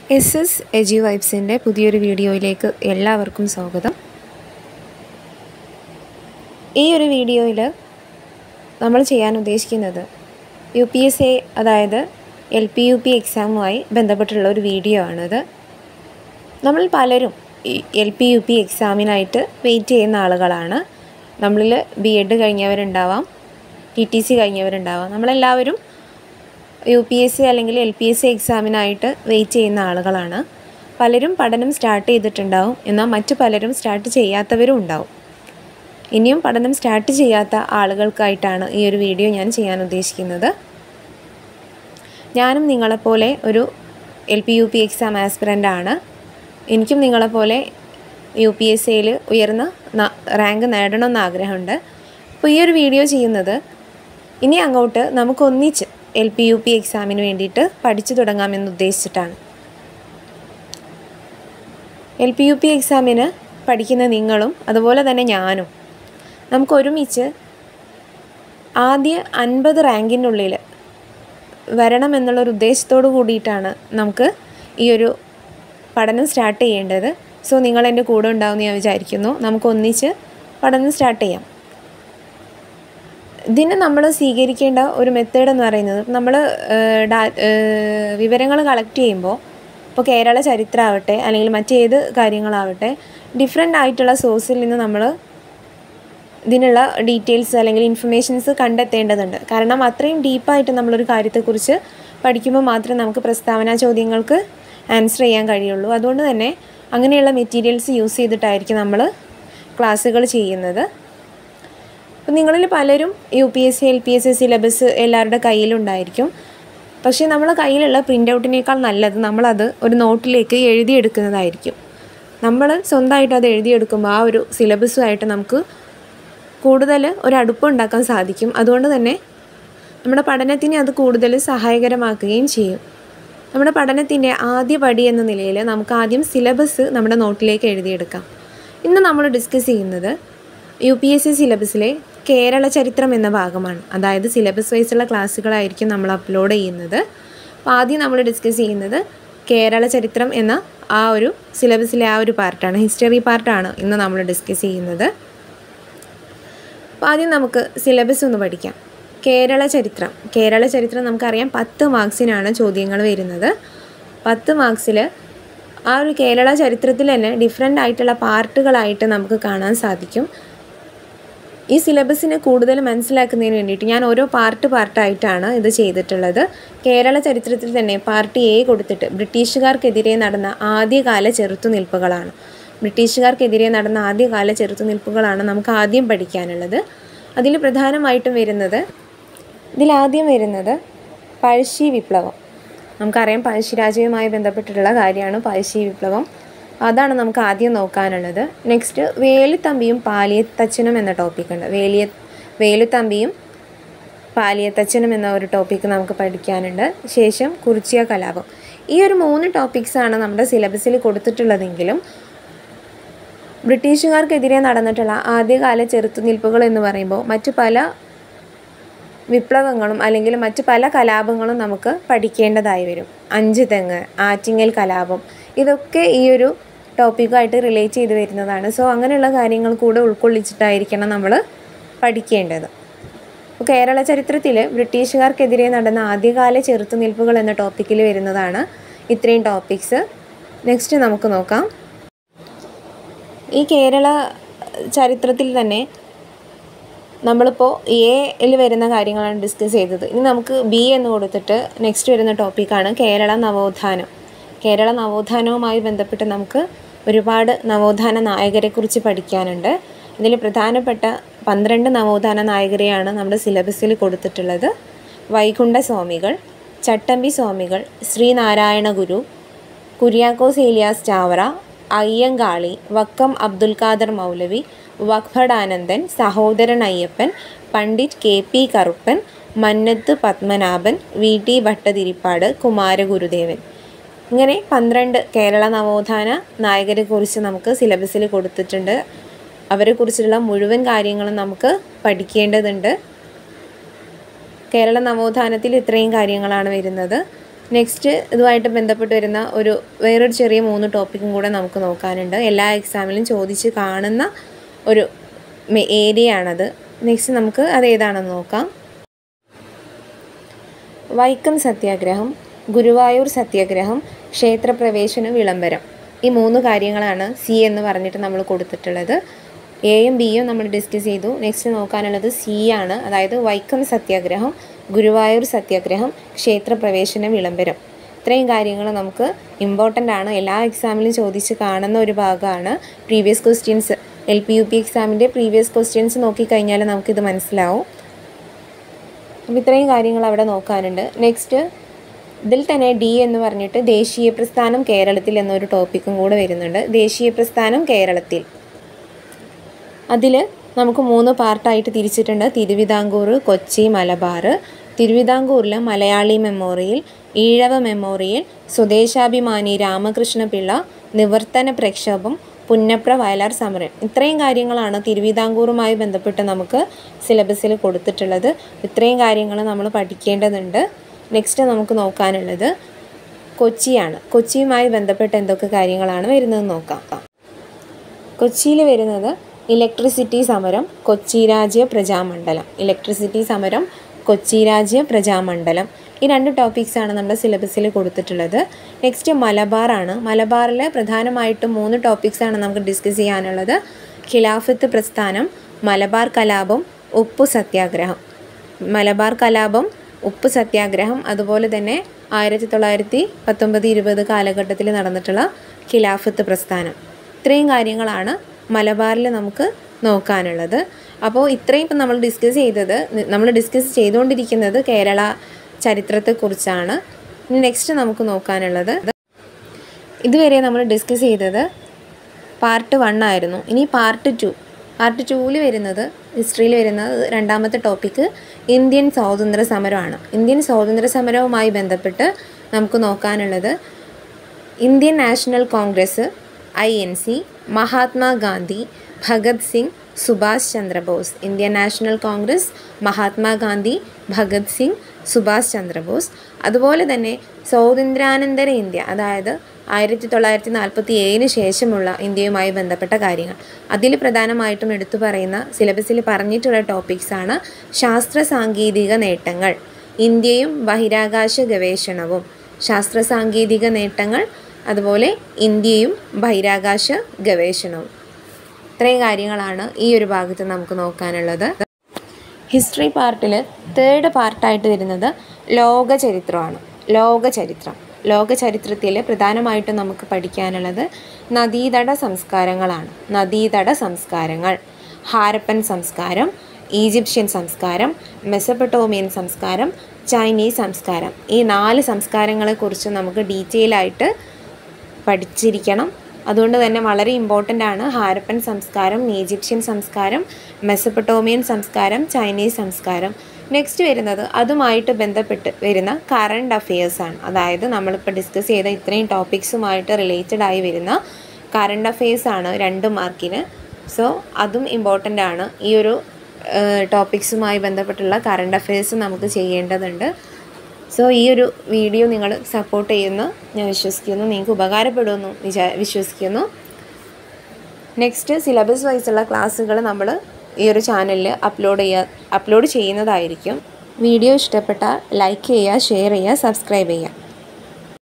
S S AG വൈബ്സിൻ്റെ പുതിയൊരു വീഡിയോയിലേക്ക് എല്ലാവർക്കും സ്വാഗതം ഈ ഒരു വീഡിയോയിൽ നമ്മൾ ചെയ്യാൻ ഉദ്ദേശിക്കുന്നത് യു പി എസ് എ അതായത് എൽ പി യു പി എക്സാമുമായി ബന്ധപ്പെട്ടുള്ള ഒരു വീഡിയോ ആണിത് നമ്മൾ പലരും ഈ എൽ പി യു പി എക്സാമിനായിട്ട് വെയിറ്റ് ചെയ്യുന്ന ആളുകളാണ് നമ്മളിൽ ബി എഡ് കഴിഞ്ഞവരുണ്ടാവാം ടി ടി സി കഴിഞ്ഞവരുണ്ടാവാം നമ്മളെല്ലാവരും യു പി എസ് സി അല്ലെങ്കിൽ എൽ പി എസ് സി എക്സാമിനായിട്ട് വെയിറ്റ് ചെയ്യുന്ന ആളുകളാണ് പലരും പഠനം സ്റ്റാർട്ട് ചെയ്തിട്ടുണ്ടാവും എന്നാൽ മറ്റു പലരും സ്റ്റാർട്ട് ചെയ്യാത്തവരും ഉണ്ടാവും ഇനിയും പഠനം സ്റ്റാർട്ട് ചെയ്യാത്ത ആളുകൾക്കായിട്ടാണ് ഈ ഒരു വീഡിയോ ഞാൻ ചെയ്യാൻ ഉദ്ദേശിക്കുന്നത് ഞാനും നിങ്ങളെപ്പോലെ ഒരു L P U P exam aspirant ആണ് എനിക്കും നിങ്ങളെപ്പോലെ യു പി എസ് സിയിൽ ഉയർന്ന റാങ്ക് നേടണമെന്ന് ആഗ്രഹമുണ്ട് അപ്പോൾ ഈ ഒരു വീഡിയോ ചെയ്യുന്നത് ഇനി അങ്ങോട്ട് നമുക്കൊന്നിച്ച് എൽ പി യു പി എക്സാമിന് വേണ്ടിയിട്ട് പഠിച്ചു തുടങ്ങാമെന്ന് ഉദ്ദേശിച്ചിട്ടാണ് എൽ പി യു പി എക്സാമിന് പഠിക്കുന്ന നിങ്ങളും അതുപോലെ തന്നെ ഞാനും നമുക്ക് ഒരുമിച്ച് ആദ്യ അൻപത് റാങ്കിനുള്ളിൽ വരണം എന്നുള്ളൊരു ഉദ്ദേശത്തോടു കൂടിയിട്ടാണ് നമുക്ക് ഈ ഒരു പഠനം സ്റ്റാർട്ട് ചെയ്യേണ്ടത് സോ നിങ്ങൾ എൻ്റെ കൂടെ ഉണ്ടാവുമെന്ന് ഞാൻ വിചാരിക്കുന്നു നമുക്ക് ഒന്നിച്ച് പഠനം സ്റ്റാർട്ട് ചെയ്യാം ഇതിന് നമ്മൾ സ്വീകരിക്കേണ്ട ഒരു മെത്തേഡ് എന്ന് പറയുന്നത് നമ്മൾ വിവരങ്ങൾ കളക്ട് ചെയ്യുമ്പോൾ ഇപ്പോൾ കേരള ചരിത്രമാവട്ടെ അല്ലെങ്കിൽ മറ്റേത് കാര്യങ്ങളാവട്ടെ ഡിഫറെൻ്റ് ആയിട്ടുള്ള സോഴ്സിൽ നിന്ന് നമ്മൾ ഇതിനുള്ള ഡീറ്റെയിൽസ് അല്ലെങ്കിൽ ഇൻഫർമേഷൻസ് കണ്ടെത്തേണ്ടതുണ്ട് കാരണം അത്രയും ഡീപ്പായിട്ട് നമ്മളൊരു കാര്യത്തെക്കുറിച്ച് പഠിക്കുമ്പോൾ മാത്രമേ നമുക്ക് പ്രസ്താവന ചോദ്യങ്ങൾക്ക് ആൻസർ ചെയ്യാൻ കഴിയുള്ളൂ അതുകൊണ്ട് തന്നെ അങ്ങനെയുള്ള മെറ്റീരിയൽസ് യൂസ് ചെയ്തിട്ടായിരിക്കും നമ്മൾ ക്ലാസ്സുകൾ ചെയ്യുന്നത് അപ്പം നിങ്ങളിൽ പലരും U P S C L P S C syllabus എല്ലാവരുടെ കയ്യിലുണ്ടായിരിക്കും പക്ഷേ നമ്മളെ കയ്യിലുള്ള പ്രിൻ്റ് ഔട്ടിനേക്കാൾ നല്ലത് നമ്മളത് ഒരു നോട്ടിലേക്ക് എഴുതിയെടുക്കുന്നതായിരിക്കും നമ്മൾ സ്വന്തമായിട്ട് അത് എഴുതിയെടുക്കുമ്പോൾ ആ ഒരു സിലബസുമായിട്ട് നമുക്ക് കൂടുതൽ ഒരു അടുപ്പുണ്ടാക്കാൻ സാധിക്കും അതുകൊണ്ട് തന്നെ നമ്മുടെ പഠനത്തിനെ അത് കൂടുതൽ സഹായകരമാക്കുകയും ചെയ്യും നമ്മുടെ പഠനത്തിൻ്റെ ആദ്യ പടി എന്ന നിലയിൽ നമുക്ക് ആദ്യം സിലബസ് നമ്മുടെ നോട്ടിലേക്ക് എഴുതിയെടുക്കാം ഇന്ന് നമ്മൾ ഡിസ്കസ് ചെയ്യുന്നത് യു പി എസ് സി സിലബസിലെ കേരള ചരിത്രം എന്ന ഭാഗമാണ് അതായത് സിലബസ് വൈസുള്ള ക്ലാസ്സുകളായിരിക്കും നമ്മൾ അപ്ലോഡ് ചെയ്യുന്നത് അപ്പോൾ ആദ്യം നമ്മൾ ഡിസ്കസ് ചെയ്യുന്നത് കേരള ചരിത്രം എന്ന ആ ഒരു സിലബസിലെ ആ ഒരു പാർട്ടാണ് ഹിസ്റ്ററി പാർട്ടാണ് ഇന്ന് നമ്മൾ ഡിസ്കസ് ചെയ്യുന്നത് അപ്പോൾ ആദ്യം നമുക്ക് സിലബസ് ഒന്ന് പഠിക്കാം കേരള ചരിത്രം കേരള ചരിത്രം നമുക്കറിയാം പത്ത് മാർക്സിനാണ് ചോദ്യങ്ങൾ വരുന്നത് പത്ത് മാർക്സിൽ ആ ഒരു കേരള ചരിത്രത്തിൽ തന്നെ ഡിഫറെൻ്റ് ആയിട്ടുള്ള പാർട്ടുകളായിട്ട് നമുക്ക് കാണാൻ സാധിക്കും ഈ സിലബസിനെ കൂടുതൽ മനസ്സിലാക്കുന്നതിന് വേണ്ടിയിട്ട് ഞാൻ ഓരോ പാർട്ട് പാർട്ടായിട്ടാണ് ഇത് ചെയ്തിട്ടുള്ളത് കേരള ചരിത്രത്തിൽ തന്നെ പാർട്ട് എ കൊടുത്തിട്ട് ബ്രിട്ടീഷുകാർക്കെതിരെ നടന്ന ആദ്യകാല ചെറുത്തുനിൽപ്പുകളാണ് ബ്രിട്ടീഷുകാർക്കെതിരെ നടന്ന ആദ്യകാല ചെറുത്തുനിൽപ്പുകളാണ് നമുക്ക് ആദ്യം പഠിക്കാനുള്ളത് അതിൽ പ്രധാനമായിട്ടും വരുന്നത് ഇതിലാദ്യം വരുന്നത് പഴശ്ശി വിപ്ലവം നമുക്കറിയാം പഴശ്ശിരാജയുമായി ബന്ധപ്പെട്ടിട്ടുള്ള കാര്യമാണ് പഴശ്ശി വിപ്ലവം അതാണ് നമുക്ക് ആദ്യം നോക്കാനുള്ളത് നെക്സ്റ്റ് വേലുത്തമ്പിയും പാലിയത്തച്ഛനും എന്ന ടോപ്പിക് ഉണ്ട് വേലിയ വേലുത്തമ്പിയും പാലിയത്തച്ഛനും എന്ന ഒരു ടോപ്പിക്ക് നമുക്ക് പഠിക്കാനുണ്ട് ശേഷം കുറിച്ചിയ കലാപം ഈ ഒരു മൂന്ന് ടോപ്പിക്സാണ് നമ്മുടെ സിലബസിൽ കൊടുത്തിട്ടുള്ളതെങ്കിലും ബ്രിട്ടീഷുകാർക്കെതിരെ നടന്നിട്ടുള്ള ആദ്യകാല ചെറുത്തുനിൽപ്പുകൾ എന്ന് പറയുമ്പോൾ മറ്റു പല വിപ്ലവങ്ങളും അല്ലെങ്കിൽ മറ്റു പല കലാപങ്ങളും നമുക്ക് പഠിക്കേണ്ടതായി വരും അഞ്ച് തെങ്ങ് ആറ്റിങ്ങൽ കലാപം ഇതൊക്കെ ഈ ഒരു ടോപ്പിക്കുമായിട്ട് റിലേറ്റ് ചെയ്ത് വരുന്നതാണ് സോ അങ്ങനെയുള്ള കാര്യങ്ങൾ കൂടെ ഉൾക്കൊള്ളിച്ചിട്ടായിരിക്കണം നമ്മൾ പഠിക്കേണ്ടത് അപ്പോൾ കേരള ചരിത്രത്തിൽ ബ്രിട്ടീഷുകാർക്കെതിരെ നടന്ന ആദ്യകാല ചെറുത്തുനിൽപ്പുകൾ എന്ന ടോപ്പിക്കിൽ വരുന്നതാണ് ഇത്രയും ടോപ്പിക്സ് നെക്സ്റ്റ് നമുക്ക് നോക്കാം ഈ കേരള ചരിത്രത്തിൽ തന്നെ നമ്മളിപ്പോൾ എയിൽ വരുന്ന കാര്യങ്ങളാണ് ഡിസ്കസ് ചെയ്തത് ഇനി നമുക്ക് ബി എന്ന് കൊടുത്തിട്ട് നെക്സ്റ്റ് വരുന്ന ടോപ്പിക്കാണ് കേരള നവോത്ഥാനം കേരള നവോത്ഥാനവുമായി ബന്ധപ്പെട്ട് നമുക്ക് ഒരുപാട് നവോത്ഥാന നായകരെക്കുറിച്ച് പഠിക്കാനുണ്ട് ഇതിൽ പ്രധാനപ്പെട്ട പന്ത്രണ്ട് നവോത്ഥാന നായകരെയാണ് നമ്മുടെ സിലബസിൽ കൊടുത്തിട്ടുള്ളത് വൈകുണ്ഠ സ്വാമികൾ ചട്ടമ്പി സ്വാമികൾ ശ്രീനാരായണ ഗുരു കുര്യാക്കോസ് ഏലിയാസ് ചാവറ അയ്യങ്കാളി വക്കം അബ്ദുൽ ഖാദർ മൗലവി വഖ്ഫടാനന്ദൻ Sahodaran Ayyappan Pandit K P Karuppan Mannath Padmanabhan V T Bhattathiripad Kumaragurudevan ഇങ്ങനെ പന്ത്രണ്ട് കേരള നവോത്ഥാന നായകരെ കുറിച്ച് നമുക്ക് സിലബസിൽ കൊടുത്തിട്ടുണ്ട് അവരെക്കുറിച്ചുള്ള മുഴുവൻ കാര്യങ്ങളും നമുക്ക് പഠിക്കേണ്ടതുണ്ട് കേരള നവോത്ഥാനത്തിൽ ഇത്രയും കാര്യങ്ങളാണ് വരുന്നത് നെക്സ്റ്റ് ഇതുമായിട്ട് ബന്ധപ്പെട്ട് വരുന്ന ഒരു വേറൊരു ചെറിയ മൂന്ന് ടോപ്പിക്കും കൂടെ നമുക്ക് നോക്കാനുണ്ട് എല്ലാ എക്സാമിലും ചോദിച്ച് കാണുന്ന ഒരു ഏരിയ ആണത് നെക്സ്റ്റ് നമുക്ക് അത് ഏതാണെന്ന് നോക്കാം വൈക്കം സത്യാഗ്രഹം ഗുരുവായൂർ സത്യാഗ്രഹം ക്ഷേത്രപ്രവേശന വിളംബരം ഈ മൂന്ന് കാര്യങ്ങളാണ് സി എന്ന് പറഞ്ഞിട്ട് നമ്മൾ കൊടുത്തിട്ടുള്ളത് എയും ബിയും നമ്മൾ ഡിസ്കസ് ചെയ്തു നെക്സ്റ്റ് നോക്കാനുള്ളത് സി ആണ് അതായത് വൈക്കം സത്യാഗ്രഹം ഗുരുവായൂർ സത്യാഗ്രഹം ക്ഷേത്രപ്രവേശന വിളംബരം ഇത്രയും കാര്യങ്ങൾ നമുക്ക് ഇമ്പോർട്ടൻ്റ് ആണ് എല്ലാ എക്സാമിലും ചോദിച്ച് കാണുന്ന ഒരു ഭാഗമാണ് previous questions L P U P എക്സാമിൻ്റെ പ്രീവിയസ് ക്വസ്റ്റ്യൻസ് നോക്കിക്കഴിഞ്ഞാൽ നമുക്കിത് മനസ്സിലാവും അപ്പോൾ ഇത്രയും കാര്യങ്ങൾ അവിടെ നോക്കാനുണ്ട് നെക്സ്റ്റ് ഇതിൽ തന്നെ ഡി എന്ന് പറഞ്ഞിട്ട് ദേശീയ പ്രസ്ഥാനം കേരളത്തിൽ എന്നൊരു ടോപ്പിക്കും കൂടെ വരുന്നുണ്ട് ദേശീയ പ്രസ്ഥാനം കേരളത്തിൽ അതിൽ നമുക്ക് മൂന്ന് പാർട്ടായിട്ട് തിരിച്ചിട്ടുണ്ട് തിരുവിതാംകൂർ കൊച്ചി മലബാർ തിരുവിതാംകൂറിൽ മലയാളി മെമ്മോറിയൽ ഈഴവ മെമ്മോറിയൽ സ്വദേശാഭിമാനി രാമകൃഷ്ണപിള്ള നിവർത്തന പ്രക്ഷോഭം പുന്നപ്ര വയലാർ സമരം ഇത്രയും കാര്യങ്ങളാണ് തിരുവിതാംകൂറുമായി ബന്ധപ്പെട്ട് നമുക്ക് സിലബസിൽ കൊടുത്തിട്ടുള്ളത് ഇത്രയും കാര്യങ്ങൾ നമ്മൾ പഠിക്കേണ്ടതുണ്ട് നെക്സ്റ്റ് നമുക്ക് നോക്കാനുള്ളത് കൊച്ചിയാണ് കൊച്ചിയുമായി ബന്ധപ്പെട്ട് എന്തൊക്കെ കാര്യങ്ങളാണ് വരുന്നതെന്ന് നോക്കാം കൊച്ചിയിൽ വരുന്നത് ഇലക്ട്രിസിറ്റി സമരം കൊച്ചി രാജ്യ പ്രജാമണ്ഡലം ഇലക്ട്രിസിറ്റി സമരം കൊച്ചി രാജ്യ പ്രജാമണ്ഡലം ഈ രണ്ട് ടോപ്പിക്സാണ് നമ്മുടെ സിലബസിൽ കൊടുത്തിട്ടുള്ളത് നെക്സ്റ്റ് മലബാറാണ് മലബാറിൽ പ്രധാനമായിട്ടും മൂന്ന് ടോപ്പിക്സാണ് നമുക്ക് ഡിസ്കസ് ചെയ്യാനുള്ളത് ഖിലാഫത്ത് പ്രസ്ഥാനം മലബാർ കലാപം ഉപ്പു സത്യാഗ്രഹം മലബാർ കലാപം ഉപ്പ് സത്യാഗ്രഹം അതുപോലെ തന്നെ ആയിരത്തി തൊള്ളായിരത്തി പത്തൊമ്പത് ഇരുപത് കാലഘട്ടത്തിൽ നടന്നിട്ടുള്ള ഖിലാഫത്ത് പ്രസ്ഥാനം ഇത്രയും കാര്യങ്ങളാണ് മലബാറിൽ നമുക്ക് നോക്കാനുള്ളത് അപ്പോൾ ഇത്രയും ഇപ്പം നമ്മൾ ഡിസ്കസ് ചെയ്തത് നമ്മൾ ഡിസ്കസ് ചെയ്തുകൊണ്ടിരിക്കുന്നത് കേരള ചരിത്രത്തെക്കുറിച്ചാണ് ഇനി നെക്സ്റ്റ് നമുക്ക് നോക്കാനുള്ളത് ഇതുവരെ നമ്മൾ ഡിസ്കസ് ചെയ്തത് പാർട്ട് വൺ ആയിരുന്നു ഇനി പാർട്ട് ടു പാർട്ട് ടൂവിൽ വരുന്നത് ഹിസ്റ്ററിയിൽ വരുന്നത് രണ്ടാമത്തെ ടോപ്പിക്ക് ഇന്ത്യൻ സ്വാതന്ത്ര്യ സമരമാണ് ഇന്ത്യൻ സ്വാതന്ത്ര്യ സമരവുമായി ബന്ധപ്പെട്ട് നമുക്ക് നോക്കാനുള്ളത് Indian national Congress I N C Mahatma Gandhi Bhagat Singh Subhash Chandrabose Indian national Congress Mahatma Gandhi Bhagat Singh Subhash Chandrabose അതുപോലെ തന്നെ സ്വാതന്ത്ര്യാനന്തര ഇന്ത്യ അതായത് ആയിരത്തി തൊള്ളായിരത്തി നാൽപ്പത്തി ഏഴിന് ശേഷമുള്ള ഇന്ത്യയുമായി ബന്ധപ്പെട്ട കാര്യങ്ങൾ അതിൽ പ്രധാനമായിട്ടും എടുത്തു പറയുന്ന സിലബസിൽ പറഞ്ഞിട്ടുള്ള ടോപ്പിക്സാണ് ശാസ്ത്ര സാങ്കേതിക നേട്ടങ്ങൾ ഇന്ത്യയും ബഹിരാകാശ ഗവേഷണവും ശാസ്ത്ര സാങ്കേതിക നേട്ടങ്ങൾ അതുപോലെ ഇന്ത്യയും ബഹിരാകാശ ഗവേഷണവും ഇത്രയും കാര്യങ്ങളാണ് ഈ ഒരു ഭാഗത്ത് നമുക്ക് നോക്കാനുള്ളത് ഹിസ്റ്ററി പാർട്ടിൽ തേർഡ് പാർട്ടായിട്ട് വരുന്നത് ലോക ചരിത്രമാണ് ലോക ചരിത്രം ലോക ചരിത്രത്തിൽ പ്രധാനമായിട്ടും നമുക്ക് പഠിക്കാനുള്ളത് നദീതട സംസ്കാരങ്ങളാണ് നദീതട സംസ്കാരങ്ങൾ ഹാരപ്പൻ സംസ്കാരം ഈജിപ്ഷ്യൻ സംസ്കാരം മെസപ്പട്ടോമിയൻ സംസ്കാരം ചൈനീസ് സംസ്കാരം ഈ നാല് സംസ്കാരങ്ങളെക്കുറിച്ച് നമുക്ക് ഡീറ്റെയിൽ ആയിട്ട് പഠിച്ചിരിക്കണം അതുകൊണ്ട് തന്നെ വളരെ ഇമ്പോർട്ടൻ്റ് ആണ് ഹാരപ്പൻ സംസ്കാരം ഈജിപ്ഷ്യൻ സംസ്കാരം മെസപ്പട്ടോമിയൻ സംസ്കാരം ചൈനീസ് സംസ്കാരം നെക്സ്റ്റ് വരുന്നത് അതുമായിട്ട് ബന്ധപ്പെട്ട് വരുന്ന കറണ്ട് അഫെയേഴ്സ് ആണ് അതായത് നമ്മളിപ്പോൾ ഡിസ്കസ് ചെയ്ത ഇത്രയും ടോപ്പിക്സുമായിട്ട് റിലേറ്റഡ് ആയി വരുന്ന കറണ്ട് അഫെയേഴ്സ് ആണ് രണ്ട് മാർക്കിന് സോ അതും ഇമ്പോർട്ടൻ്റ് ആണ് ഈ ഒരു ടോപ്പിക്സുമായി ബന്ധപ്പെട്ടുള്ള കറണ്ട് അഫെയേഴ്സ് നമുക്ക് ചെയ്യേണ്ടതുണ്ട് സോ ഈ ഒരു വീഡിയോ നിങ്ങൾ സപ്പോർട്ട് ചെയ്യുന്നു ഞാൻ വിശ്വസിക്കുന്നു നിങ്ങൾക്ക് ഉപകാരപ്പെടുമെന്ന് വിചാ വിശ്വസിക്കുന്നു നെക്സ്റ്റ് സിലബസ് വൈസുള്ള ക്ലാസ്സുകൾ നമ്മൾ ഈ ഒരു ചാനലിൽ അപ്ലോഡ് ചെയ്യുക അപ്ലോഡ് ചെയ്യുന്നതായിരിക്കും വീഡിയോ ഇഷ്ടപ്പെട്ടാൽ ലൈക്ക് ചെയ്യുക ഷെയർ ചെയ്യുക സബ്സ്ക്രൈബ് ചെയ്യുക